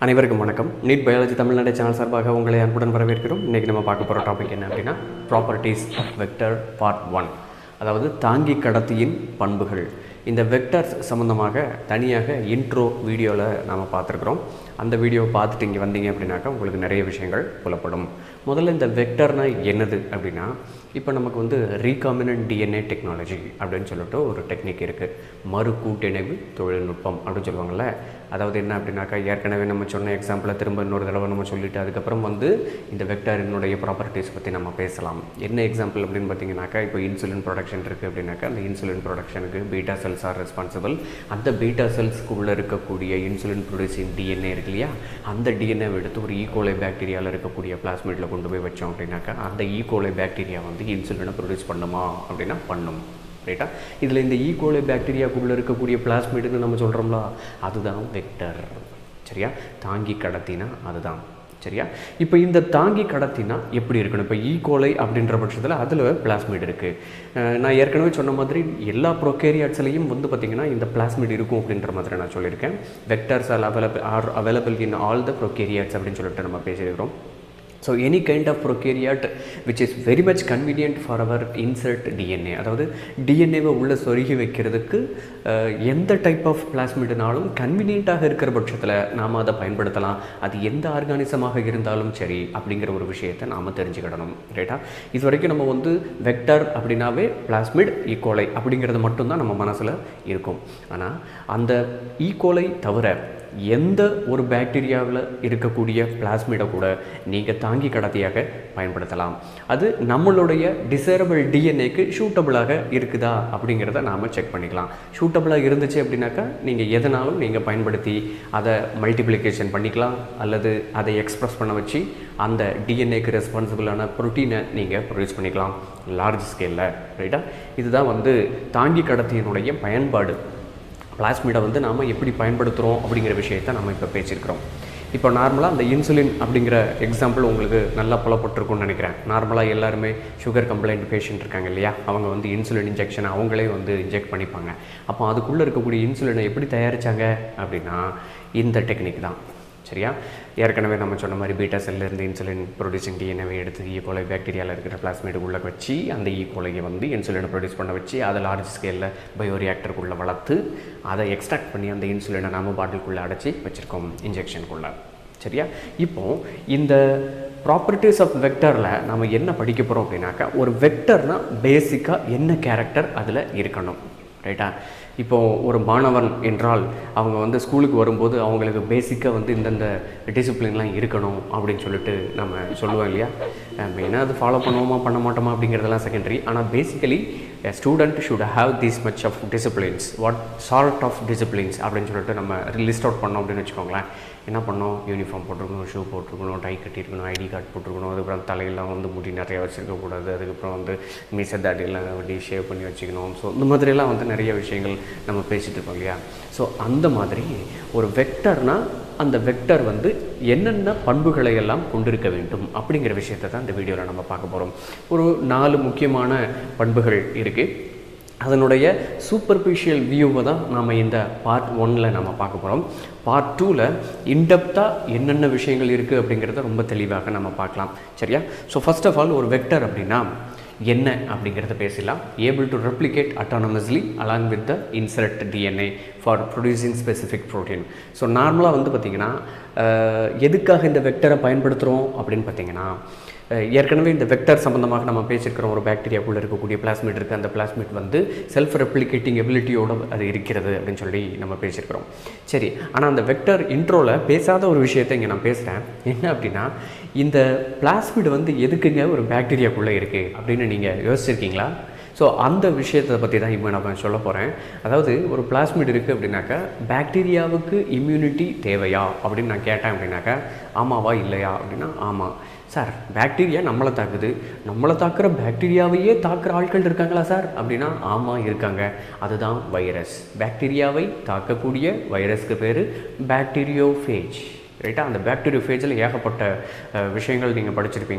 அனைவருக்கும் வணக்கம் NEET biology Tamil Nadu channel சார்பாக உங்களை அன்புடன் வரவேற்கிறோம் இன்றைக்கி நம்ம பார்க்க போகிற டாபிக் என்ன அப்படின்னா properties of vector part one அதாவது தாங்கி கடத்தியின் பண்புகள் இந்த வெக்டர்ஸ் சம்மந்தமாக தனியாக இன்ட்ரோ வீடியோவில் நாம் பார்த்துருக்குறோம் அந்த வீடியோவை பார்த்துட்டு இங்கே வந்தீங்க அப்படின்னாக்கா உங்களுக்கு நிறைய விஷயங்கள் புலப்படும் முதல்ல இந்த வெக்டர்னா என்னது அப்படின்னா இப்போ நமக்கு வந்து ரீகாமினன்ட் டிஎன்ஏ டெக்னாலஜி அப்படின்னு சொல்லிட்டு ஒரு டெக்னிக் இருக்குது மறு கூட்டிணைவு தொழில்நுட்பம் அப்படின்னு சொல்லுவாங்கள்ல அதாவது என்ன அப்படின்னாக்கா ஏற்கனவே நம்ம சொன்ன எக்ஸாம்பிளை திரும்ப இன்னொரு தடவை நம்ம சொல்லிட்டு அதுக்கப்புறம் வந்து இந்த வெக்டாரினுடைய ப்ராப்பர்ட்டிஸ் பற்றி நம்ம பேசலாம் என்ன எக்ஸாம்பிள் அப்படின்னு பார்த்தீங்கன்னாக்கா இப்போ இன்சுலின் ப்ரொடக்ஷன் இருக்குது அப்படின்னாக்கா அந்த இன்சுலின் ப்ரொடக்ஷனுக்கு பீட்டா செல்ஸ் ஆர் ரெஸ்பான்சிபிள் அந்த பீட்டா செல்ஸ்க்குள்ளே இருக்கக்கூடிய இன்சுலின் ப்ரொடியூசிங் டிஎன்ஏ இருக்கு இல்லையா அந்த டிஎன்ஏ எடுத்து ஒரு ஈகோலை பாக்டீரியாவில் இருக்கக்கூடிய பிளாஸ்மிட்டில் கொண்டு போய் வச்சோம் அப்படின்னாக்கா அந்த ஈகோலை பாக்டீரியா வந்து இன்சுலினை ப்ரொடியூஸ் பண்ணுமா அப்படின்னா பண்ணும் ரைட்டா இதில் இந்த ஈகோலை பாக்டீரியாக்குள்ளே இருக்கக்கூடிய பிளாஸ்மிட்னு நம்ம சொல்கிறோம்ல அதுதான் வெக்டர் சரியா தாங்கி கடத்தினா அதுதான் சரியா இப்போ இந்த தாங்கி கடத்தினா எப்படி இருக்கணும் இப்போ ஈகோலை அப்படின்ற பட்சத்தில் அதில் பிளாஸ்மிட் இருக்குது நான் ஏற்கனவே சொன்ன மாதிரி எல்லா ப்ரொகேரியாட்ஸ்லையும் வந்து பார்த்திங்கன்னா இந்த பிளாஸ்மிட் இருக்கும் அப்படின்ற மாதிரி நான் சொல்லியிருக்கேன் vectors are available are available in all the prokaryotes அப்படின்னு சொல்லிட்டு நம்ம பேசியிருக்கிறோம் so any kind of prokaryote which is very much convenient for our insert DNA அதாவது டிஎன்ஏவை உள்ளே சொருகி வைக்கிறதுக்கு அஹ், எந்த டைப் ஆஃப் பிளாஸ்மிட்னாலும் கன்வீனியண்ட்டாக இருக்கிற பட்சத்தில் நாம் அதை பயன்படுத்தலாம் அது எந்த ஆர்கானிசமாக இருந்தாலும் சரி அப்படிங்கிற ஒரு விஷயத்தை நாம் தெரிஞ்சுக்கிடணும் ரைட்டா இது வரைக்கும் நம்ம வந்து வெக்டர் அப்படின்னாவே பிளாஸ்மிட் ஈகோலை அப்படிங்கிறது மட்டும்தான் நம்ம மனசில் இருக்கும் ஆனால் அந்த ஈகோலை தவிர எந்த ஒரு பாக்டீரியாவில் இருக்கக்கூடிய பிளாஸ்மிடை கூட நீங்கள் தாங்கி கடத்தியாக பயன்படுத்தலாம் அது நம்மளுடைய டிசைரபிள் டிஎன்ஏக்கு ஷூட்டபிளாக இருக்குதா அப்படிங்கிறத நாம் செக் பண்ணிக்கலாம் ஷூட்டபிளாக இருந்துச்சு அப்படின்னாக்கா நீங்கள் எதனாலும் நீங்கள் பயன்படுத்தி அதை மல்டிப்ளிகேஷன் பண்ணிக்கலாம் அல்லது அதை எக்ஸ்பிரஸ் பண்ண வச்சு அந்த டிஎன்ஏக்கு ரெஸ்பான்சிபிளான ப்ரோட்டீனை நீங்கள் ப்ரொடியூஸ் பண்ணிக்கலாம் லார்ஜ் ஸ்கேலில் ரைட்டா இதுதான் வந்து தாங்கி கடத்தியினுடைய பயன்பாடு பிளாஸ்மிடை வந்து நாம் எப்படி பயன்படுத்துகிறோம் அப்படிங்கிற விஷயத்த நம்ம இப்போ பேசியிருக்கிறோம் இப்போ நார்மலாக அந்த இன்சுலின் அப்படிங்கிற எக்ஸாம்பிள் உங்களுக்கு நல்லா புலப்பட்டிருக்கும்னு நினைக்கிறேன் நார்மலாக எல்லாருமே சுகர் கம்ப்ளைண்ட் பேஷண்ட் இருக்காங்க இல்லையா அவங்க வந்து இன்சுலின் இன்ஜெக்ஷன் அவங்களே வந்து இன்ஜெக்ட் பண்ணிப்பாங்க அப்போ அதுக்குள்ளே இருக்கக்கூடிய இன்சுலினை எப்படி தயாரித்தாங்க அப்படின்னா இந்த டெக்னிக் தான் சரியா ஏற்கனவே நம்ம சொன்ன மாதிரி பீட்டா செல்லேருந்து இன்சுலின் ப்ரொடியூசிங் டிஎன்ஏவை எடுத்து ஈகோலை பாக்டீரியாவில் இருக்கிற பிளாஸ்மேட் உள்ள வச்சு அந்த ஈகோலையை வந்து இன்சுலினை ப்ரொடியூஸ் பண்ண வச்சு அதை லார்ஜ் ஸ்கேலில் பயோரியாக்டருக்குள்ளே வளர்த்து அதை எக்ஸ்ட்ராக்ட் பண்ணி அந்த இன்சுலினை நாம பாட்டிலுக்குள்ளே அடைச்சி வச்சுருக்கோம் இன்ஜெக்ஷனுக்குள்ளே சரியா இப்போ இந்த ப்ராப்பர்ட்டிஸ் ஆஃப் வெக்டரில் நம்ம என்ன படிக்க போகிறோம் அப்படின்னாக்கா ஒரு வெக்டர்னா பேசிக்காக என்ன கேரக்டர் அதில் இருக்கணும் ரைட்டா இப்போது ஒரு மாணவன் என்றால் அவங்க வந்து ஸ்கூலுக்கு வரும்போது அவங்களுக்கு பேசிக்காக வந்து இந்தந்த டிசிப்ளின்லாம் இருக்கணும் அப்படின்னு சொல்லிட்டு நம்ம சொல்லுவோம் இல்லையா மெயினாக அது ஃபாலோ பண்ணுவோமா பண்ண மாட்டோமா அப்படிங்கிறதெல்லாம் செகண்டரி ஆனால் basically student should have this much of disciplines what sort of disciplines அப்படின்னு சொல்லிட்டு நம்ம லிஸ்ட் அவுட் பண்ணோம் அப்படின்னு வச்சுக்கோங்களேன் என்ன பண்ணோம் யூனிஃபார்ம் போட்டிருக்கணும் ஷூ போட்டிருக்கணும் டை கட்டியிருக்கணும் ஐடி கார்டு போட்டிருக்கணும் அதுக்கப்புறம் தலையெல்லாம் வந்து முடி நிறைய வச்சுருக்கக்கூடாது அதுக்கப்புறம் வந்து மீச தாடியெல்லாம் அப்படி ஷேவ் பண்ணி வச்சுக்கணும் ஸோ இந்த மாதிரியெல்லாம் வந்து நிறைய விஷயங்கள் நம்ம பேசிகிட்டு இருக்கோம் இல்லையா ஸோ அந்த மாதிரி ஒரு வெக்டர்னா அந்த வெக்டர் வந்து என்னென்ன பண்புகளை எல்லாம் கொண்டிருக்க வேண்டும் அப்படிங்கிற விஷயத்தை தான் இந்த வீடியோவில் நம்ம பார்க்க போகிறோம் ஒரு நாலு முக்கியமான பண்புகள் இருக்குது அதனுடைய சூப்பர்ஃபிஷியல் வியூவை தான் நாம் இந்த பார்ட் ஒனில் நம்ம பார்க்க போகிறோம் பார்ட் டூவில் இன்டெப்த்தாக என்னென்ன விஷயங்கள் இருக்குது அப்படிங்கிறத ரொம்ப தெளிவாக நம்ம பார்க்கலாம் சரியா ஸோ ஃபர்ஸ்ட் ஆஃப் ஆல் ஒரு வெக்டர் அப்படின்னா என்ன அப்படிங்கிறத பேசலாம் able to replicate autonomously along with the insert DNA for producing specific protein so நார்மலாக வந்து பார்த்திங்கன்னா அஹ், எதுக்காக இந்த வெக்டரை பயன்படுத்துகிறோம் அப்படின்னு பார்த்தீங்கன்னா அஹ், ஏற்கனவே இந்த வெக்டர் சம்மந்தமாக நம்ம பேசியிருக்கிறோம் ஒரு பாக்டீரியாக்குள்ளே இருக்கக்கூடிய பிளாஸ்மிட் இருக்குது அந்த பிளாஸ்மிட் வந்து செல்ஃப் ரெப்ளிகேட்டிங் எபிலிட்டியோட அது இருக்கிறது அப்படின்னு சொல்லி நம்ம பேசியிருக்கிறோம் சரி ஆனால் அந்த வெக்டர் இன்ட்ரோவில் பேசாத ஒரு விஷயத்தை இங்கே நான் பேசுகிறேன் என்ன அப்படின்னா இந்த பிளாஸ்மிட் வந்து எதுக்குங்க ஒரு பாக்டீரியாக்குள்ளே இருக்குது அப்படின்னு நீங்கள் யோசிச்சிருக்கீங்களா ஸோ அந்த விஷயத்தை பற்றி தான் இப்போ நான் சொல்ல போகிறேன் அதாவது ஒரு பிளாஸ்மிட் இருக்குது அப்படின்னாக்கா பாக்டீரியாவுக்கு இம்யூனிட்டி தேவையா அப்படின்னு நான் கேட்டேன் அப்படின்னாக்கா ஆமாவா இல்லையா அப்படின்னா ஆமாம் சார் பாக்டீரியா நம்மளை தாக்குது நம்மளை தாக்குற பாக்டீரியாவையே தாக்குற ஆட்கள் இருக்காங்களா சார் அப்படின்னா ஆமாம் இருக்காங்க அதுதான் வைரஸ் பாக்டீரியாவை தாக்கக்கூடிய வைரஸ்க்கு பேர் பாக்டீரியோஃபேஜ் ரைட்டா அந்த பாக்டீரியோஃபேஜில் ஏகப்பட்ட அஹ், விஷயங்கள் நீங்கள் படிச்சிருப்பீங்க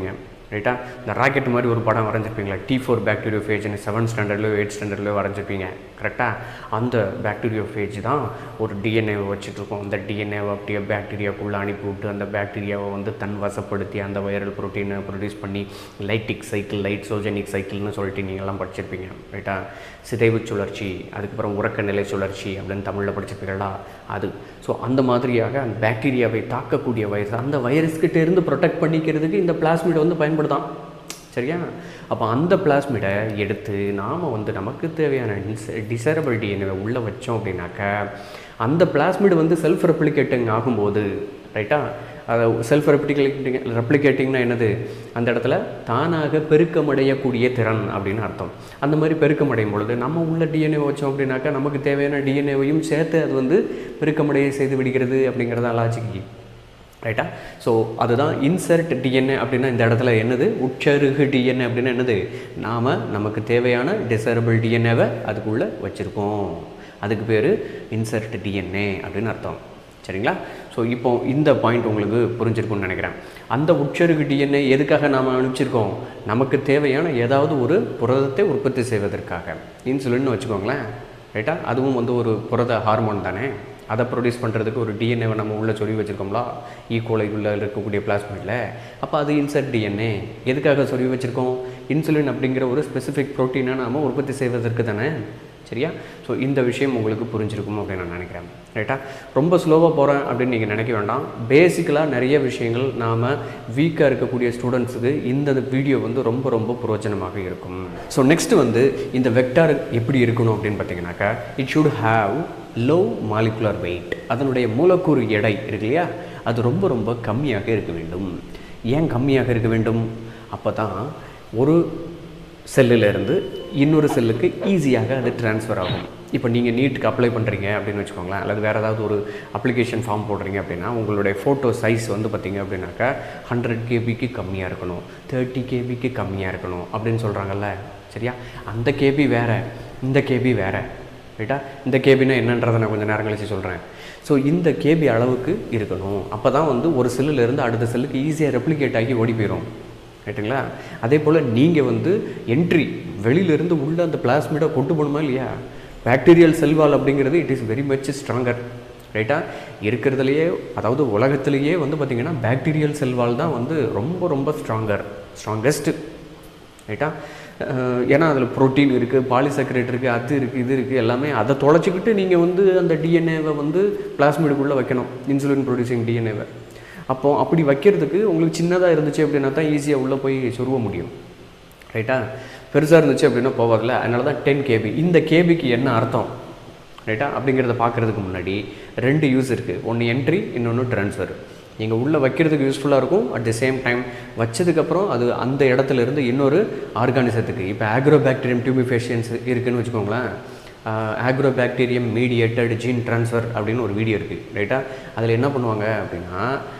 ரைட்டா இந்த ராக்கெட் மாதிரி ஒரு படம் வரைஞ்சிருப்பீங்களா டி ஃபோர் பேக்டீரியோஃபேஜ்னு செவன்த் ஸ்டாண்டர்ட்லையோ எயிட் ஸ்டாண்டர்ட்லையோ வரைஞ்சிருப்பீங்க கரெக்டாக அந்த பேக்டீரியோஃபேஜ் தான் ஒரு டிஎன்ஏவை வச்சுட்ருக்கோம் அந்த டிஎன்ஏவை அப்படியே பாக்டீரியாக்குள்ளே அனுப்பி விட்டு அந்த பாக்டீரியாவை வந்து தன் வசப்படுத்தி அந்த வைரல் ப்ரோட்டீனை ப்ரொடியூஸ் பண்ணி லைட்டிக் சைக்கிள் லைட்ஸோஜெனிக் சைக்கிள்னு சொல்லிட்டு நீங்கள்லாம் படிச்சிருப்பீங்க ரைட்டா சிதைவு சுழற்சி அதுக்கப்புறம் உறக்க நிலை சுழற்சி அப்படின்னு தமிழில் படிச்சிருப்பீங்களா அது ஸோ அந்த மாதிரியாக அந்த பாக்டீரியாவை தாக்கக்கூடிய வைரஸ் அந்த வைரஸ்கிட்ட இருந்து ப்ரொடெக்ட் பண்ணிக்கிறதுக்கு இந்த பிளாஸ்மிட் வந்து பயன்படுதான் சரியா அப்போ அந்த பிளாஸ்மிடை எடுத்து நாம் வந்து நமக்கு தேவையான டிஸ் டிசரபிள் டிஎன்ஏ உள்ளே வச்சோம் அப்படின்னாக்கா அந்த பிளாஸ்மிட் வந்து செல்ஃப் ரெப்ளிகேட்டிங் ஆகும்போது ரைட்டா அதை செல்ஃப் ரெப்ளிகேட்டிங் ரெப்ளிகேட்டிங்னா என்னது அந்த இடத்துல தானாக பெருக்கமடையக்கூடிய திறன் அப்படின்னு அர்த்தம் அந்த மாதிரி பெருக்கமடையும் பொழுது நம்ம உள்ள டிஎன்ஏ வச்சோம் அப்படின்னாக்கா நமக்கு தேவையான டிஎன்ஏவையும் சேர்த்து அது வந்து பெருக்கமடைய செய்து விடுகிறது அப்படிங்கிறதா லாஜிக்கு ரைட்டா ஸோ அதுதான் இன்சர்ட் டிஎன்ஏ அப்படின்னா இந்த இடத்துல என்னது உட்சருகு டிஎன்ஏ அப்படின்னா என்னது நாம் நமக்கு தேவையான டிசரபிள் டிஎன்ஏவை அதுக்குள்ளே வச்சுருக்கோம் அதுக்கு பேர் இன்சர்ட் டிஎன்ஏ அப்படின்னு அர்த்தம் சரிங்களா ஸோ இப்போ இந்த பாயிண்ட் உங்களுக்கு புரிஞ்சிருக்கும்னு நினைக்கிறேன் அந்த உட்சருகு டிஎன்ஏ எதுக்காக நாம் அனுப்பிச்சிருக்கோம் நமக்கு தேவையான ஏதாவது ஒரு புரதத்தை உற்பத்தி செய்வதற்காக இன்சுலின்னு வச்சுக்கோங்களேன் ரைட்டா அதுவும் வந்து ஒரு புரத ஹார்மோன் தானே அதை ப்ரொடியூஸ் பண்ணுறதுக்கு ஒரு டிஎன்ஏவை நம்ம உள்ளே சொல்லி வச்சுருக்கோம்ல ஈகோலை உள்ளே இருக்கக்கூடிய பிளாஸ்மிட்டில் அப்போ அது இன்சர்ட் டிஎன்ஏ எதுக்காக சொல்லி வச்சுருக்கோம் இன்சுலின் அப்படிங்கிற ஒரு ஸ்பெசிஃபிக் ப்ரோட்டீனை நாம் உற்பத்தி செய்வதற்கு தானே சரியா ஸோ இந்த விஷயம் உங்களுக்கு புரிஞ்சிருக்கும் அப்படின்னு நான் நினைக்கிறேன் ரைட்டா ரொம்ப ஸ்லோவாக போகிறேன் அப்படின்னு நீங்கள் நினைக்க வேண்டாம் பேசிக்கலாக நிறைய விஷயங்கள் நாம் வீக்காக இருக்கக்கூடிய ஸ்டூடெண்ட்ஸுக்கு இந்த வீடியோ வந்து ரொம்ப ரொம்ப பிரயோஜனமாக இருக்கும் ஸோ நெக்ஸ்ட் வந்து இந்த வெக்டார் எப்படி இருக்கணும் அப்படின்னு பார்த்தீங்கன்னாக்கா it should have low molecular weight அதனுடைய மூலக்கூறு எடை இருக்கு இல்லையா அது ரொம்ப ரொம்ப கம்மியாக இருக்க வேண்டும் ஏன் கம்மியாக இருக்க வேண்டும் அப்போ தான் ஒரு செல்லிலிருந்து இன்னொரு செல்லுக்கு ஈஸியாக அது ட்ரான்ஸ்ஃபர் ஆகும் இப்போ நீங்கள் நீட்டுக்கு அப்ளை பண்ணுறீங்க அப்படின்னு வச்சுக்கோங்களேன் அல்லது வேறு ஏதாவது ஒரு அப்ளிகேஷன் ஃபார்ம் போடுறீங்க அப்படின்னா உங்களுடைய ஃபோட்டோ சைஸ் வந்து பார்த்தீங்க அப்படின்னாக்கா ஹண்ட்ரட் கேபிக்கு கம்மியாக இருக்கணும் தேர்ட்டி கேபிக்கு கம்மியாக இருக்கணும் அப்படின்னு சொல்கிறாங்கல்ல சரியா அந்த கேபி வேறு இந்த கேபி வேறு ரைட்டா இந்த கேபினா என்னன்றதை நான் கொஞ்சம் நேரம் கழிச்சு சொல்கிறேன் ஸோ இந்த கேபி அளவுக்கு இருக்கணும் அப்போ தான் வந்து ஒரு செல்லுலேருந்து அடுத்த செல்லுக்கு ஈஸியாக ரெப்ளிகேட் ஆகி ஓடி போயிடும் ரைட்டுங்களா அதே போல் நீங்கள் வந்து என்ட்ரி வெளியிலேருந்து உள்ள அந்த பிளாஸ்மிடை கொண்டு போகணுமா இல்லையா பாக்டீரியல் செல்வால் அப்படிங்கிறது it is very much stronger ரைட்டா இருக்கிறதுலையே அதாவது உலகத்திலேயே வந்து பார்த்திங்கன்னா பாக்டீரியல் செல்வால் தான் வந்து ரொம்ப ரொம்ப ஸ்ட்ராங்கர் ஸ்ட்ராங்கஸ்ட்டு ரைட்டா அஹ் ஏன்னா அதில் புரோட்டீன் இருக்குது பாலிசக்ரேட் இருக்குது அது இருக்குது இது இருக்குது எல்லாமே அதை தொலைச்சிக்கிட்டு நீங்கள் வந்து அந்த டிஎன்ஏவை வந்து பிளாஸ்மிடுக்குள்ளே வைக்கணும் இன்சுலின் ப்ரொடியூசிங் டிஎன்ஏவை அப்போ அப்படி வைக்கிறதுக்கு உங்களுக்கு சின்னதாக இருந்துச்சு அப்படின்னா தான் ஈஸியாக உள்ளே போய் சொருவ முடியும் ரைட்டா பெருசாக இருந்துச்சு அப்படின்னா போவார்ல அதனால தான் டென் கேபி இந்த கேபிக்கு என்ன அர்த்தம் ரைட்டா அப்படிங்கிறத பார்க்குறதுக்கு முன்னாடி ரெண்டு யூஸ் இருக்குது ஒன்று என்ட்ரி இன்னொன்று ட்ரான்ஸ்ஃபர் நீங்கள் உள்ளே வைக்கிறதுக்கு யூஸ்ஃபுல்லாக இருக்கும் அட் த சேம் டைம் வச்சதுக்கப்புறம் அது அந்த இடத்துல இருந்து இன்னொரு ஆர்கானிசத்துக்கு இப்போ ஆக்ரோபாக்டீரியம் டியூமிஃபேஷியன்ஸ் இருக்குன்னு வச்சுக்கோங்களேன் ஆக்ரோபாக்டீரியம் மீடியேட்டட் ஜீன் ட்ரான்ஸ்ஃபர் அப்படின்னு ஒரு வீடியோ இருக்குது ரைட்டா அதில் என்ன பண்ணுவாங்க அப்படின்னா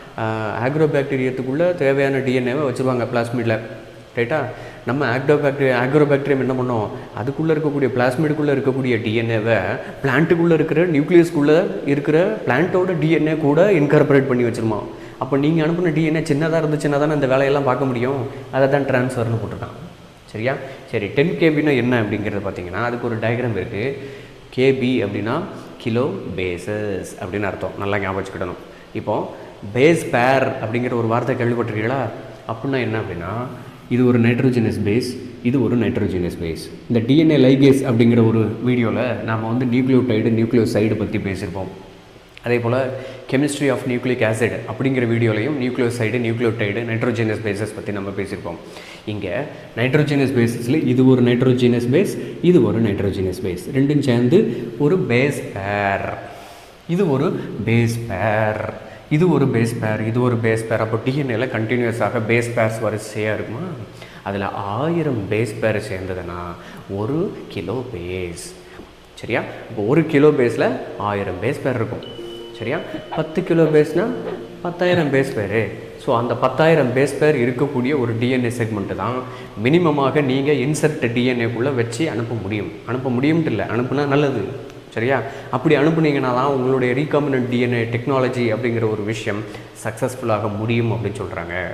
ஆக்ரோபாக்டீரியத்துக்குள்ளே தேவையான டிஎன்ஏவை வச்சுருவாங்க பிளாஸ்மிடில் ரைட்டா நம்ம ஆக்டோபாக்டீரி ஆக்ரோபாக்டீரியம் என்ன பண்ணோம் அதுக்குள்ளே இருக்கக்கூடிய பிளாஸ்மிடுக்குள்ளே இருக்கக்கூடிய டிஎன்ஏவை பிளான்ட்டுக்குள்ளே இருக்கிற நியூக்ளியஸ்க்குள்ளே இருக்கிற பிளான்ட்டோட டிஎன்ஏ கூட இன்கார்பரேட் பண்ணி வச்சுருமா அப்போ நீங்கள் அனுப்பின டிஎன்ஏ சின்னதாக இருந்துச்சுன்னா தானே இந்த வேலையெல்லாம் பார்க்க முடியும் அதை தான் ட்ரான்ஸ்ஃபர்னு போட்டுருக்கான் சரியா சரி டென் கேபினா என்ன அப்படிங்கிறது பார்த்தீங்கன்னா அதுக்கு ஒரு டயக்ராம் இருக்குது கேபி அப்படின்னா கிலோ பேசஸ் அப்படின்னு அர்த்தம் நல்லா ஞாபகம் வச்சுக்கிடணும் இப்போது பேஸ் பேர் அப்படிங்கிற ஒரு வார்த்தை கேள்விப்பட்டிருக்கீங்களா அப்படின்னா என்ன அப்படின்னா இது ஒரு நைட்ரோஜினஸ் பேஸ் இது ஒரு நைட்ரோஜினஸ் பேஸ் இந்த டிஎன்ஏ லைகேஸ் அப்படிங்கிற ஒரு வீடியோவில் நாம் வந்து நியூக்ளியோடைடு நியூக்ளியோசைடு பற்றி பேசியிருப்போம் அதே போல் கெமிஸ்ட்ரி ஆஃப் நியூக்ளிக் ஆசிட் அப்படிங்கிற வீடியோலையும் நியூக்ளியோசைடு நியூக்ளியோடைடு நைட்ரோஜினஸ் பேசஸ் பற்றி நம்ம பேசியிருப்போம் இங்கே நைட்ரோஜினஸ் பேசஸில் இது ஒரு நைட்ரோஜினஸ் பேஸ் இது ஒரு நைட்ரோஜினஸ் பேஸ் ரெண்டும் சேர்ந்து ஒரு பேஸ் பேர் இது ஒரு பேஸ் பேர் இது ஒரு பேஸ் பேர் இது ஒரு பேஸ் பேர் அப்போ டிஎன்ஏல கண்டினியூஸாக பேஸ் பேர்ஸ் வரிசையாக இருக்குமா அதில் ஆயிரம் பேஸ் பேர் சேர்ந்ததுன்னா ஒரு கிலோ பேஸ் சரியா இப்போ ஒரு கிலோ பேஸில் ஆயிரம் பேஸ் பேர் இருக்கும் சரியா பத்து கிலோ பேஸ்னால் பத்தாயிரம் பேஸ் பேர் ஸோ அந்த பத்தாயிரம் பேஸ் பேர் இருக்கக்கூடிய ஒரு டிஎன்ஏ செக்மெண்ட்டு தான் மினிமமாக நீங்கள் இன்சர்ட் டிஎன்ஏக்குள்ளே வச்சு அனுப்ப முடியும் அனுப்ப முடியும்ட்டு இல்லை அனுப்புனா நல்லது சரியா அப்படி அனுப்புனீங்கன்னா தான் உங்களுடைய ரீகாமினன்ட் டிஎன்ஏ டெக்னாலஜி அப்படிங்கிற ஒரு விஷயம் சக்ஸஸ்ஃபுல்லாக முடியும் அப்படின்னு சொல்கிறாங்க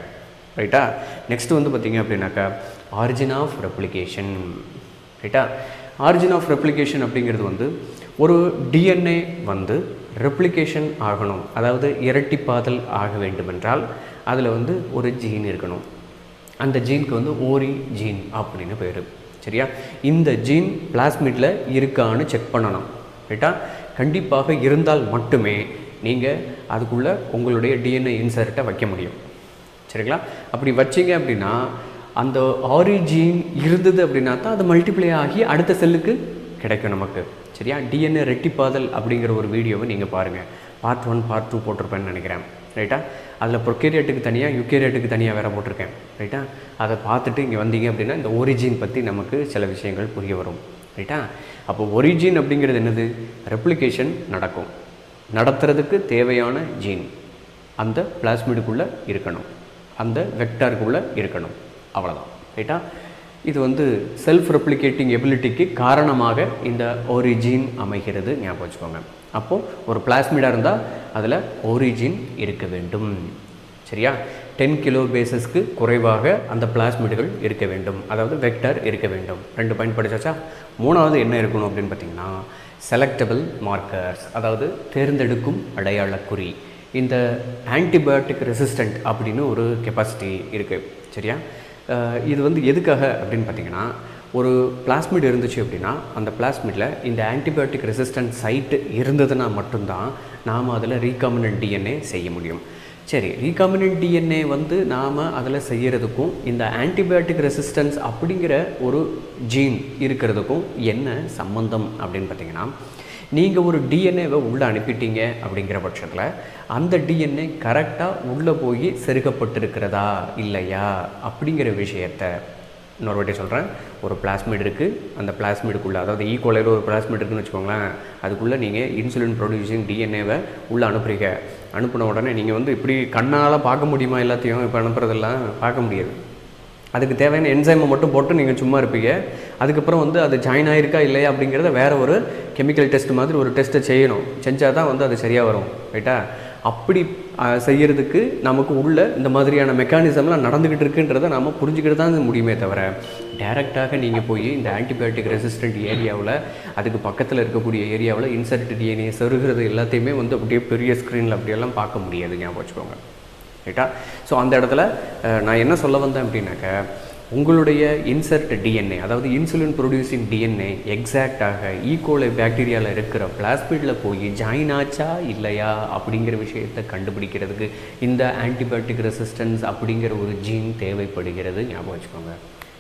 ரைட்டா நெக்ஸ்ட் வந்து பார்த்தீங்க அப்படின்னாக்கா ஆரிஜின் ஆஃப் ரெப்ளிகேஷன் ரைட்டா ஆரிஜின் ஆஃப் ரெப்ளிகேஷன் அப்படிங்கிறது வந்து ஒரு டிஎன்ஏ வந்து ரெப்ளிகேஷன் ஆகணும் அதாவது இரட்டிப்பாதல் ஆக வேண்டுமென்றால் அதில் வந்து ஒரு ஜீன் இருக்கணும் அந்த ஜீனுக்கு வந்து ஓரி ஜீன் அப்படின்னு பேர் சரியா இந்த ஜீன் பிளாஸ்மிட்டில் இருக்கான்னு செக் பண்ணணும் ரைட்டா கண்டிப்பாக இருந்தால் மட்டுமே நீங்கள் அதுக்குள்ளே உங்களுடைய டிஎன்ஏ இன்சர்ட்டை வைக்க முடியும் சரிங்களா அப்படி வச்சீங்க அப்படின்னா அந்த ஆரிஜின் இருந்தது அப்படின்னா தான் அது மல்டிப்ளை ஆகி அடுத்த செல்லுக்கு கிடைக்கும் நமக்கு சரியா டிஎன்ஏ ரெட்டிப்பாதல் அப்படிங்கிற ஒரு வீடியோவை நீங்கள் பாருங்கள் பார்ட் ஒன் பார்ட் டூ போட்டிருப்பேன்னு நினைக்கிறேன் ரைட்டா அதில் ப்ரொக்கேரியட்டுக்கு தனியாக யுக்கேரியட்டுக்கு தனியாக வேறு போட்டிருக்கேன் ரைட்டா அதை பார்த்துட்டு இங்கே வந்தீங்க அப்படின்னா இந்த ஒரிஜின் பற்றி நமக்கு சில விஷயங்கள் புரிய வரும் ரைட்டா அப்போ ஒரிஜின் அப்படிங்கிறது என்னது ரெப்ளிகேஷன் நடக்கும் நடத்துறதுக்கு தேவையான ஜீன் அந்த பிளாஸ்மிடுக்குள்ளே இருக்கணும் அந்த வெக்டாருக்குள்ளே இருக்கணும் அவ்வளோதான் ரைட்டா இது வந்து செல்ஃப் ரெப்ளிகேட்டிங் எபிலிட்டிக்கு காரணமாக இந்த ஒரிஜின் அமைகிறது ஞாபகம் வச்சுக்கோங்க அப்போது ஒரு பிளாஸ்மிடாக இருந்தால் அதில் ஒரிஜின் இருக்க வேண்டும் சரியா டென் கிலோ பேசஸ்க்கு குறைவாக அந்த பிளாஸ்மிடுகள் இருக்க வேண்டும் அதாவது வெக்டர் இருக்க வேண்டும் ரெண்டு பாயிண்ட் படிச்சாச்சா மூணாவது என்ன இருக்கணும் அப்படின்னு பார்த்தீங்கன்னா செலக்டபிள் மார்க்கர்ஸ் அதாவது தேர்ந்தெடுக்கும் அடையாள குறி இந்த ஆன்டிபயோட்டிக் ரெசிஸ்டண்ட் அப்படின்னு ஒரு கெப்பாசிட்டி இருக்குது சரியா அஹ் இது வந்து எதுக்காக அப்படின்னு பார்த்தீங்கன்னா ஒரு பிளாஸ்மிட் இருந்துச்சு அப்படின்னா அந்த பிளாஸ்மிட்டில் இந்த ஆன்டிபயோட்டிக் ரெசிஸ்டன்ட் சைட்டு இருந்ததுன்னா மட்டும்தான் நாம் அதில் ரீகாமினன்ட் டிஎன்ஏ செய்ய முடியும் சரி ரீகாமினன்ட் டிஎன்ஏ வந்து நாம் அதில் செய்கிறதுக்கும் இந்த ஆன்டிபயோட்டிக் ரெசிஸ்டன்ஸ் அப்படிங்கிற ஒரு ஜீன் இருக்கிறதுக்கும் என்ன சம்பந்தம் அப்படின்னு பார்த்தீங்கன்னா நீங்கள் ஒரு டிஎன்ஏவை உள்ளே அனுப்பிட்டீங்க அப்படிங்கிற பட்சத்தில் அந்த டிஎன்ஏ கரெக்டாக உள்ளே போய் செருகப்பட்டிருக்கிறதா இல்லையா அப்படிங்கிற விஷயத்த இன்னொரு வாட்டி சொல்கிறேன் ஒரு பிளாஸ்மிட் இருக்குது அந்த பிளாஸ்மிடுக்குள்ளே அதாவது ஈக்குவலையில் ஒரு பிளாஸ்மிட் இருக்குன்னு வச்சுக்கோங்களேன் அதுக்குள்ளே நீங்கள் இன்சுலின் ப்ரொடியூசிங் டிஎன்ஏவை உள்ளே அனுப்புறீங்க அனுப்பின உடனே நீங்கள் வந்து இப்படி கண்ணால் பார்க்க முடியுமா எல்லாத்தையும் இப்போ அனுப்புறதெல்லாம் பார்க்க முடியாது அதுக்கு தேவையான என்சைமை மட்டும் போட்டு நீங்கள் சும்மா இருப்பீங்க அதுக்கப்புறம் வந்து அது ஜாயின் ஆயிருக்கா இல்லையா அப்படிங்கிறத வேற ஒரு கெமிக்கல் டெஸ்ட் மாதிரி ஒரு டெஸ்ட்டை செய்யணும் செஞ்சால் தான் வந்து அது சரியாக வரும் ரைட்டா அப்படி அஹ், செய்யறதுக்கு நமக்கு உள்ள இந்த மாதிரியான மெக்கானிசம்லாம் நடந்துக்கிட்டு இருக்குன்றதை நாம் புரிஞ்சுக்கிட்டு தான் முடியுமே தவிர டைரெக்டாக நீங்கள் போய் இந்த ஆன்டிபயோட்டிக் ரெசிஸ்டன்ட் ஏரியாவில் அதுக்கு பக்கத்தில் இருக்கக்கூடிய ஏரியாவில் இன்சர்ட் டிஎன்ஏ செருகிறது எல்லாத்தையுமே வந்து அப்படியே பெரிய ஸ்க்ரீனில் அப்படியெல்லாம் பார்க்க முடியாது ஞாபகம் வச்சுக்கோங்க ரைட்டா ஸோ அந்த இடத்துல அஹ், நான் என்ன சொல்ல வந்தேன் அப்படின்னாக்க உங்களுடைய இன்சர்ட் டிஎன்ஏ அதாவது இன்சுலின் ப்ரொடியூசிங் டிஎன்ஏ எக்ஸாக்டாக ஈகோலை பாக்டீரியாவில் இருக்கிற பிளாஸ்மிடில் போய் ஜாயின் ஆச்சா இல்லையா அப்படிங்கிற விஷயத்தை கண்டுபிடிக்கிறதுக்கு இந்த ஆன்டிபயோட்டிக் ரெசிஸ்டன்ஸ் அப்படிங்கிற ஒரு ஜீன் தேவைப்படுகிறது ஞாபகம் வச்சுக்கோங்க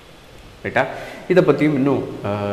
ரைட்டா இதை பற்றியும் இன்னும்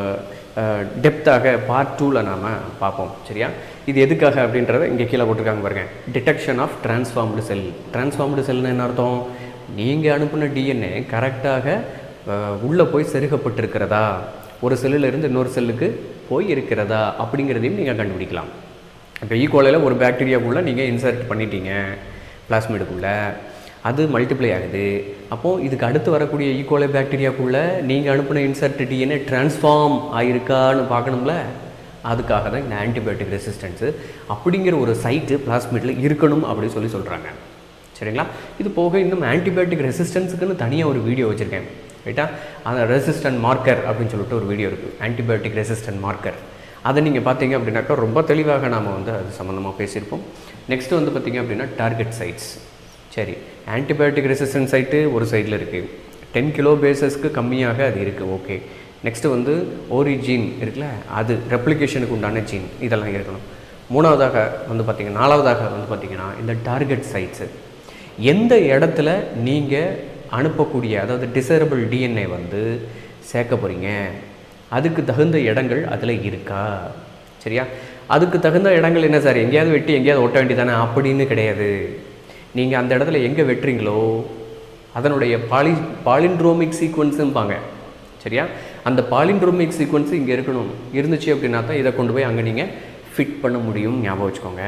டெப்த்தாக பார்ட் டூவில் நாம் பார்ப்போம் சரியா இது எதுக்காக அப்படின்றத இங்கே கீழே போட்டிருக்காங்க பாருங்க detection of transformed cell transformed செல்னு என்ன அர்த்தம் நீங்கள் அனுப்பின டிஎன்ஏ கரெக்டாக உள்ளே போய் செருகப்பட்டிருக்கிறதா ஒரு செல்லுல இருந்து இன்னொரு செல்லுக்கு போய் இருக்கிறதா அப்படிங்கிறதையும் நீங்கள் கண்டுபிடிக்கலாம் இப்போ ஈக்குவலில் ஒரு பாக்டீரியாக்குள்ளே நீங்கள் இன்சர்ட் பண்ணிட்டீங்க பிளாஸ்மிடுக்குள்ளே அது மல்டிப்ளை ஆகுது அப்போது இதுக்கு அடுத்து வரக்கூடிய ஈக்குவலை பாக்டீரியாக்குள்ளே நீங்கள் அனுப்பின இன்சர்ட் டிஎன்ஏ டிரான்ஸ்ஃபார்ம் ஆயிருக்கான்னு பார்க்கணும்ல அதுக்காக தான் இந்த ஆன்டிபயோட்டிக் ரெசிஸ்டன்ஸு அப்படிங்கிற ஒரு சைட்டு பிளாஸ்மிட்டில் இருக்கணும் அப்படின்னு சொல்லி சொல்கிறாங்க சரிங்களா இது போக இன்னும் ஆன்டிபயோட்டிக் ரெசிஸ்டன்ஸுக்குன்னு தனியாக ஒரு வீடியோ வச்சுருக்கேன் ரைட்டா அந்த ரெசிஸ்டன்ட் மார்க்கர் அப்படின்னு சொல்லிட்டு ஒரு வீடியோ இருக்குது ஆன்டிபயோட்டிக் ரெசிஸ்டன்ட் மார்க்கர் அதை நீங்கள் பார்த்தீங்க அப்படின்னாக்கா ரொம்ப தெளிவாக நாம் வந்து அது சம்மந்தமாக பேசியிருப்போம் நெக்ஸ்ட் வந்து பார்த்தீங்க அப்படின்னா டார்கெட் சைட்ஸ் சரி ஆன்டிபயோட்டிக் ரெசிஸ்டன்ட் சைட்டு ஒரு சைடில் இருக்குது டென் கிலோ பேசஸ்க்கு கம்மியாக அது இருக்குது ஓகே நெக்ஸ்ட்டு வந்து ஓரி ஜீன் இருக்குல்ல அது ரெப்ளிகேஷனுக்கு உண்டான ஜீன் இதெல்லாம் இருக்கணும் மூணாவதாக வந்து பார்த்திங்கன்னா நாலாவதாக வந்து பார்த்திங்கன்னா இந்த டார்கெட் சைட்ஸு எந்த இடத்துல நீங்கள் அனுப்பக்கூடிய அதாவது டிசரபிள் டிஎன்ஏ வந்து சேர்க்க போகிறீங்க அதுக்கு தகுந்த இடங்கள் அதில் இருக்கா சரியா அதுக்கு தகுந்த இடங்கள் என்ன சார் எங்கேயாவது வெட்டி எங்கேயாவது ஒட்ட வேண்டியதானே அப்படின்னு கிடையாது நீங்கள் அந்த இடத்துல எங்கே வெட்டுறீங்களோ அதனுடைய பாலி பாலிண்ட்ரோமிக் சீக்வன்ஸும்பாங்க சரியா அந்த பாலிண்ட்ரோமிக் சீக்வன்ஸ் இங்கே இருக்கணும் இருந்துச்சு அப்படின்னா தான் இதை கொண்டு போய் அங்கே நீங்கள் ஃபிட் பண்ண முடியும் ஞாபகம் வச்சுக்கோங்க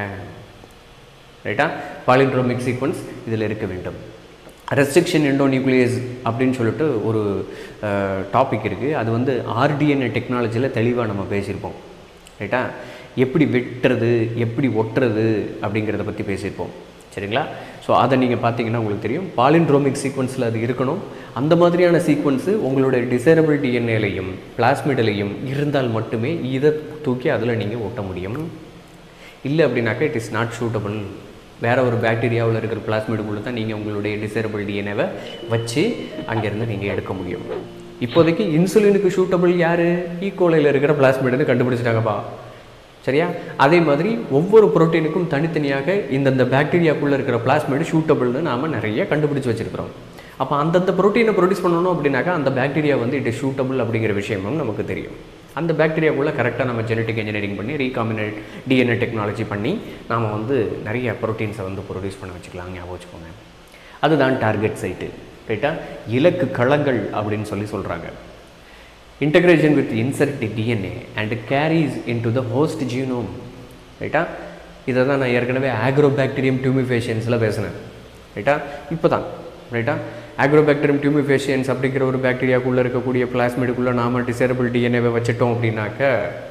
ரைட்டா பாலிண்ட்ரோமிக் சீக்வன்ஸ் இதில் இருக்க வேண்டும் ரெஸ்ட்ரிக்ஷன் எண்டோநியூக்ளியஸ் அப்படின்னு சொல்லிட்டு ஒரு டாபிக் இருக்குது அது வந்து ஆர்டிஎன்ஏ டெக்னாலஜியில் தெளிவாக நம்ம பேசியிருப்போம் ரைட்டா எப்படி வெட்டுறது எப்படி ஒட்டுறது அப்படிங்கிறத பற்றி பேசியிருப்போம் சரிங்களா ஸோ அதை நீங்கள் பார்த்தீங்கன்னா உங்களுக்கு தெரியும் பாலின்ட்ரோமிக் சீக்வன்ஸில் அது இருக்கணும் அந்த மாதிரியான சீக்வன்ஸு உங்களுடைய டிசைரபிள் டிஎன்ஏலையும் பிளாஸ்மிட்லையும் இருந்தால் மட்டுமே இதை தூக்கி அதில் நீங்கள் ஓட்ட முடியும் இல்லை அப்படின்னாக்கா இட் இஸ் நாட் சூட்டபிள் வேறு ஒரு பாக்டீரியாவில் இருக்கிற பிளாஸ்மிடுக்குள்ளே தான் நீங்கள் உங்களுடைய டிசைரபிள் டிஎன்ஏவை வச்சு அங்கேருந்து நீங்கள் எடுக்க முடியும் இப்போதைக்கு இன்சுலினுக்கு சூட்டபிள் யார் ஈகோலையில் இருக்கிற பிளாஸ்மிடுன்னு கண்டுபிடிச்சிட்டாங்கப்பா சரியா அதே மாதிரி ஒவ்வொரு புரோட்டீனுக்கும் தனித்தனியாக இந்தந்த பாக்டீரியாக்குள்ளே இருக்கிற பிளாஸ்மிடு சூட்டபிள்னு நாம் நிறைய கண்டுபிடிச்சி வச்சுருக்கிறோம் அப்போ அந்தந்த புரோட்டீனை ப்ரொடியூஸ் பண்ணணும் அப்படின்னாக்கா அந்த பாக்டீரியா வந்து இட் இஸ் சூட்டபிள் அப்படிங்கிற விஷயமும் நமக்கு தெரியும் அந்த பாக்டீரியாக்குள்ளே கரெக்டாக நம்ம ஜெனட்டிக் இன்ஜினியரிங் பண்ணி ரீகாம்பினேட் டிஎன்ஏ டெக்னாலஜி பண்ணி நாம் வந்து நிறைய ப்ரோட்டீன்ஸை வந்து ப்ரொடியூஸ் பண்ண வச்சுக்கலாம் ஞாபகம் வச்சுக்கோங்க அதுதான் டார்கெட் சைட்டு ரைட்டா இலக்கு களங்கள் அப்படின்னு சொல்லி சொல்கிறாங்க integration with insert DNA and carries into the host genome ரைட்டா இதை தான் நான் ஏற்கனவே ஆக்ரோபாக்டீரியம் டியூமிஃபேஷன்ஸில் பேசினேன் ரைட்டா இப்போ தான் ரைட்டா ஆக்ரோபாக்டீரியம் டியூமிஃபேஷன்ஸ் அப்படிங்கிற ஒரு பாக்டீரியாக்குள்ளே இருக்கக்கூடிய பிளாஸ்மிடுக்குள்ளே நாம டிசேரபிள் டிஎன்ஏவை வச்சுட்டோம் அப்படின்னாக்க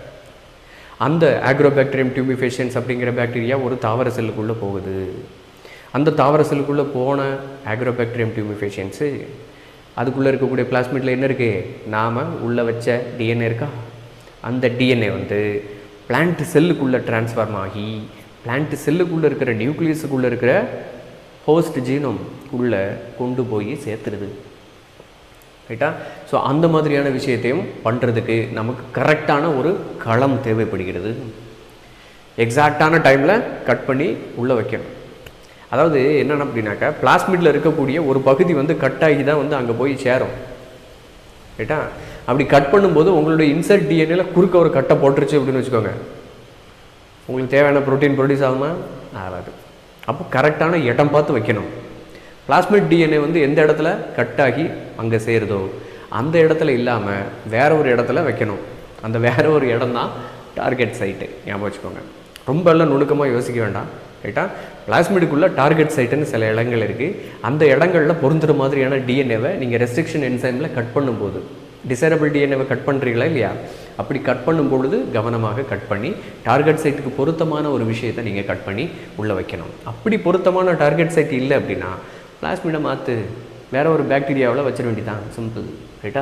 அந்த ஆக்ரோபாக்டீரியம் டியூமிஃபேஷன்ஸ் அப்படிங்கிற பாக்டீரியா ஒரு தாவர செல்லுக்குள்ளே போகுது அந்த தாவர செல்லுக்குள்ளே போன ஆக்ரோபாக்டீரியம் டியூமிஃபேஷன்ஸு அதுக்குள்ளே இருக்கக்கூடிய பிளாஸ்மிட்டில் என்ன இருக்குது நாம் உள்ளே வச்ச டிஎன்ஏ இருக்கா அந்த டிஎன்ஏ வந்து பிளான்ட் செல்லுக்குள்ளே டிரான்ஸ்ஃபார்ம் ஆகி பிளான்ட் செல்லுக்குள்ளே இருக்கிற நியூக்ளியஸுக்குள்ளே இருக்கிற ஹோஸ்ட் ஜீனோம் உள்ளே கொண்டு போய் சேர்த்துருது ரைட்டா ஸோ அந்த மாதிரியான விஷயத்தையும் பண்ணுறதுக்கு நமக்கு கரெக்டான ஒரு களம் தேவைப்படுகிறது எக்ஸாக்டான டைமில் கட் பண்ணி உள்ளே வைக்கணும் அதாவது என்னென்ன அப்படின்னாக்கா பிளாஸ்மிட்டில் இருக்கக்கூடிய ஒரு பகுதி வந்து கட் ஆகி தான் வந்து அங்கே போய் சேரும் ரைட்டா அப்படி கட் பண்ணும்போது உங்களுடைய இன்சர்ட் டிஎன்ஏல குறுக்க ஒரு கட்டை போட்டுருச்சு அப்படின்னு வச்சுக்கோங்க உங்களுக்கு தேவையான ப்ரோட்டீன் ப்ரொடியூஸ் ஆகுமா ஆகாது அப்போ கரெக்டான இடம் பார்த்து வைக்கணும் பிளாஸ்மிட் டிஎன்ஏ வந்து எந்த இடத்துல கட் ஆகி அங்கே சேருதோ அந்த இடத்துல இல்லாமல் வேற ஒரு இடத்துல வைக்கணும் அந்த வேற ஒரு இடம் தான் டார்கெட் சைட்டு ஞாபகம் வச்சுக்கோங்க ரொம்ப எல்லாம் நுணுக்கமாக யோசிக்க வேண்டாம் ரைட்டா பிளாஸ்மிடுக்குள்ளே டார்கெட் சைட்டுன்னு சில இடங்கள் இருக்குது அந்த இடங்களில் பொருந்துற மாதிரியான டிஎன்ஏவை நீங்கள் ரெஸ்ட்ரிக்ஷன் என்சைமில் கட் பண்ணும்போது டிசைரபிள் டிஎன்ஏவை கட் பண்ணுறீங்களா இல்லையா அப்படி கட் பண்ணும் பொழுது கவனமாக கட் பண்ணி டார்கெட் சைட்டுக்கு பொருத்தமான ஒரு விஷயத்தை நீங்கள் கட் பண்ணி உள்ளே வைக்கணும் அப்படி பொருத்தமான டார்கெட் சைட் இல்லை அப்படின்னா பிளாஸ்மிடை மாற்று வேற ஒரு பாக்டீரியாவில் வச்சிட வேண்டியதான் சிம்பிள் ரைட்டா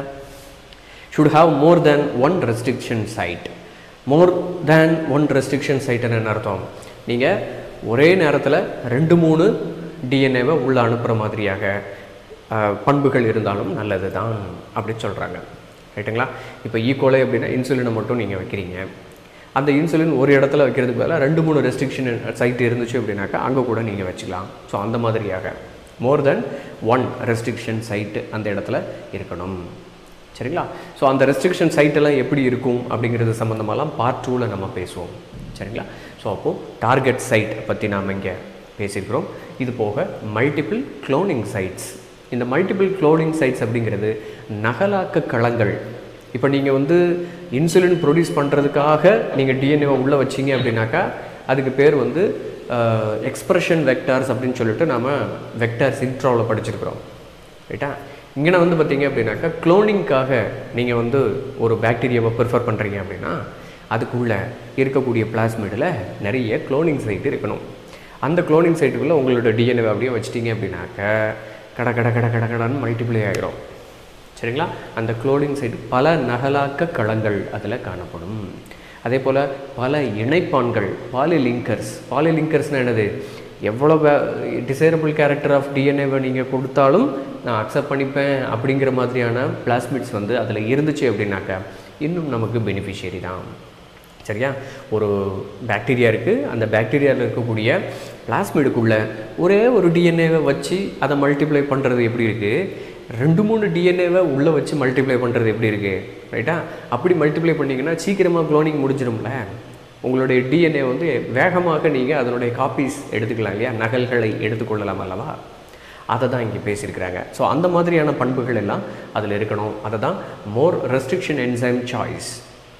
should have more than one restriction site more than one restriction சைட்டுன்னு என்ன அர்த்தம் நீங்கள் ஒரே நேரத்தில் ரெண்டு மூணு டிஎன்ஏவை உள்ளே அனுப்புகிற மாதிரியாக அஹ், பண்புகள் இருந்தாலும் நல்லது தான் அப்படின்னு சொல்கிறாங்க ரைட்டுங்களா இப்போ ஈக்குவலே அப்படின்னா இன்சுலினை மட்டும் நீங்கள் வைக்கிறீங்க அந்த இன்சுலின் ஒரு இடத்துல வைக்கிறதுக்கு பதிலாக ரெண்டு மூணு ரெஸ்ட்ரிக்ஷன் சைட் இருந்துச்சு அப்படின்னாக்கா அங்கே கூட நீங்கள் வச்சுக்கலாம் ஸோ அந்த மாதிரியாக more than one restriction site அந்த இடத்துல இருக்கணும் சரிங்களா ஸோ அந்த ரெஸ்ட்ரிக்ஷன் சைட்டெல்லாம் எப்படி இருக்கும் அப்படிங்கிறது சம்மந்தமாலாம் பார்ட் டூவில் நம்ம பேசுவோம் சரிங்களா ஸோ அப்போது டார்கெட் சைட் பற்றி நாம் இங்கே பேசியிருக்கிறோம் இது போக மல்டிபிள் க்ளோனிங் சைட்ஸ் இந்த மல்டிபிள் க்ளோனிங் சைட்ஸ் அப்படிங்கிறது நகலாக்க களங்கள் இப்போ நீங்கள் வந்து இன்சுலின் ப்ரொடியூஸ் பண்ணுறதுக்காக நீங்கள் டிஎன்ஏவை உள்ளே வச்சீங்க அப்படின்னாக்கா அதுக்கு பேர் வந்து எக்ஸ்பிரஷன் வெக்டார்ஸ் அப்படின்னு சொல்லிட்டு நாம் வெக்டார்ஸ் இன்ட்ரோவில் படிச்சிருக்கிறோம் ரைட்டா இங்கே வந்து பார்த்தீங்க அப்படின்னாக்கா க்ளோனிங்காக நீங்கள் வந்து ஒரு பாக்டீரியாவை ப்ரிஃபர் பண்ணுறீங்க அப்படின்னா அதுக்குள்ளே இருக்கக்கூடிய பிளாஸ்மிடில் நிறைய க்ளோனிங் சைட் இருக்கணும் அந்த க்ளோனிங் சைட்டுக்குள்ளே உங்களோட டிஎன்ஏ அப்படியே வச்சிட்டீங்க அப்படின்னாக்க கட கட கட கட கடன்னு மல்டிப்ளை ஆகிரும் சரிங்களா அந்த குளோனிங் சைட் பல நகலாக்க களங்கள் அதில் காணப்படும் அதே போல் பல இணைப்பான்கள் பாலிலிங்கர்ஸ் பாலிலிங்கர்ஸ்னால் என்னது எவ்வளோ டிசைரபிள் கேரக்டர் ஆஃப் டிஎன்ஏவை நீங்கள் கொடுத்தாலும் நான் அக்செப்ட் பண்ணிப்பேன் அப்படிங்கிற மாதிரியான பிளாஸ்மிட்ஸ் வந்து அதில் இருந்துச்சு அப்படின்னாக்கா இன்னும் நமக்கு பெனிஃபிஷியரி தான் சரியா ஒரு பாக்டீரியா இருக்குது அந்த பாக்டீரியாவில் இருக்கக்கூடிய பிளாஸ்மிடுக்குள்ளே ஒரே ஒரு டிஎன்ஏவை வச்சு அதை மல்டிப்ளை பண்ணுறது எப்படி இருக்குது ரெண்டு மூணு டிஎன்ஏவை உள்ளே வச்சு மல்டிப்ளை பண்ணுறது எப்படி இருக்குது ரைட்டா அப்படி மல்டிப்ளை பண்ணிங்கன்னா சீக்கிரமாக க்ளோனிங் முடிஞ்சிடும்ல உங்களுடைய டிஎன்ஏ வந்து வேகமாக நீங்கள் அதனுடைய காப்பீஸ் எடுத்துக்கலாம் இல்லையா நகல்களை எடுத்துக்கொள்ளலாம் அல்லவா அதை தான் இங்கே பேசியிருக்கிறாங்க ஸோ அந்த மாதிரியான பண்புகள் எல்லாம் அதில் இருக்கணும் அதை தான் மோர் ரெஸ்ட்ரிக்ஷன் என்சைம் சாய்ஸ்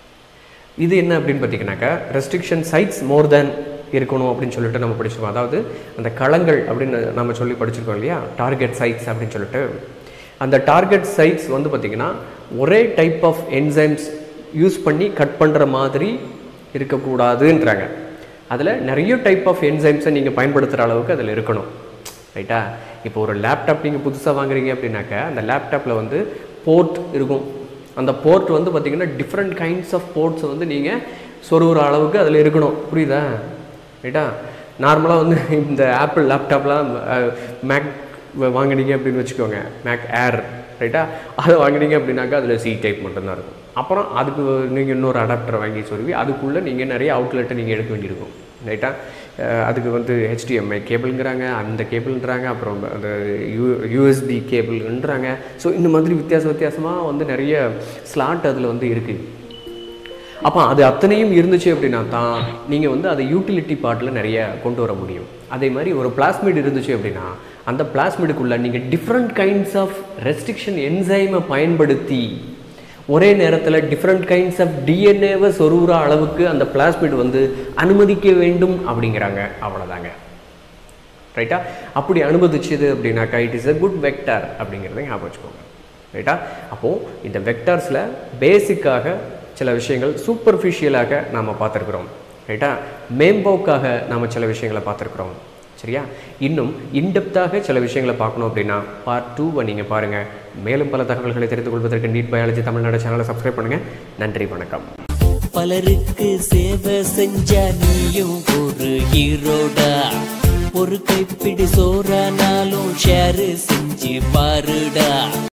இது என்ன அப்படின்னு பார்த்தீங்கன்னாக்கா ரெஸ்ட்ரிக்ஷன் சைட்ஸ் மோர் தேன் இருக்கணும் அப்படின்னு சொல்லிட்டு நம்ம படிச்சிருக்கோம் அதாவது அந்த களங்கள் அப்படின்னு நம்ம சொல்லி படிச்சிருக்கோம் இல்லையா டார்கெட் சைட்ஸ் அப்படின்னு சொல்லிட்டு அந்த டார்கெட் சைட்ஸ் வந்து பார்த்திங்கன்னா ஒரே டைப் ஆஃப் என்சைம்ஸ் யூஸ் பண்ணி கட் பண்ணுற மாதிரி இருக்கக்கூடாதுன்றாங்க அதில் நிறைய டைப் ஆஃப் என்சைம்ஸை நீங்கள் பயன்படுத்துகிற அளவுக்கு அதில் இருக்கணும் ரைட்டா இப்போ ஒரு லேப்டாப் நீங்கள் புதுசாக வாங்குறீங்க அப்படின்னாக்க அந்த லேப்டாப்பில் வந்து போர்ட் இருக்கும் அந்த போர்ட் வந்து பார்த்திங்கன்னா டிஃப்ரெண்ட் கைண்ட்ஸ் ஆஃப் போர்ட்ஸ் வந்து நீங்கள் சொருகிற அளவுக்கு அதில் இருக்கணும் புரியுதா ரைட்டா நார்மலாக வந்து இந்த ஆப்பிள் லேப்டாப்லாம் மேக் வாங்கினீங்க அப்படின்னு வச்சுக்கோங்க மேக் ஏர் ரைட்டா அதை வாங்கினீங்க அப்படின்னாக்கா அதில் சி டைப் மட்டும்தான் இருக்கும் அப்புறம் அதுக்கு நீங்கள் இன்னொரு அடாப்டர் வாங்கி சொருவி அதுக்குள்ளே நீங்கள் நிறைய அவுட்லெட்டை நீங்கள் எடுக்க வேண்டியிருக்கும் ரைட்டா அஹ் அதுக்கு வந்து ஹெச்டிஎம்ஐ கேபிள்ங்கிறாங்க அந்த கேபிள்ன்றாங்க அப்புறம் அந்த யூ யூஎஸ்பி கேபிள்ன்றாங்க ஸோ இந்த மாதிரி வித்தியாச வித்தியாசமாக வந்து நிறைய ஸ்லாட் அதில் வந்து இருக்குது அப்போ அது அத்தனையும் இருந்துச்சு அப்படின்னா தான் நீங்கள் வந்து அதை யூட்டிலிட்டி பார்ட்டில் நிறைய கொண்டு வர முடியும் அதே மாதிரி ஒரு பிளாஸ்மிட் இருந்துச்சு அப்படின்னா அந்த பிளாஸ்மிடுக்குள்ளே நீங்கள் டிஃப்ரெண்ட் கைண்ட்ஸ் ஆஃப் ரெஸ்ட்ரிக்ஷன் என்சைமை பயன்படுத்தி ஒரே நேரத்தில் டிஃப்ரெண்ட் கைண்ட்ஸ் ஆஃப் டிஎன்ஏவை சொருகிற அளவுக்கு அந்த பிளாஸ்மிட் வந்து அனுமதிக்க வேண்டும் அப்படிங்கிறாங்க அவ்வளோதாங்க ரைட்டா அப்படி அனுமதிச்சது அப்படின்னாக்கா it is a good vector அப்படிங்கிறத ஞாபகம் வச்சுக்கோங்க ரைட்டா அப்போது இந்த வெக்டார்ஸில் பேசிக்காக சில விஷயங்கள் சூப்பர்ஃபிஷியலாக நாம் பார்த்துருக்குறோம் ரைட்டா மேம்போக்காக நாம் சில விஷயங்களை பார்த்துருக்குறோம் சரியா இன்னும் இன்டெப்த்தாக சில விஷயங்களை பார்க்கணும் அப்படின்னா பார்ட் டூவை நீங்கள் பாருங்கள் மேலும் பல தகவல்களை தெரிந்து கொள்வதற்கு நீட் பயாலஜி தமிழ்நாடு சேனலை சப்ஸ்கிரைப் பண்ணுங்கள் நன்றி வணக்கம் பலருக்கு சேவை செஞ்ச நீயும் ஒரு ஹீரோடா ஒரு கைப்பிடி சோறானாலும் ஷேர் செஞ்சு பாருடா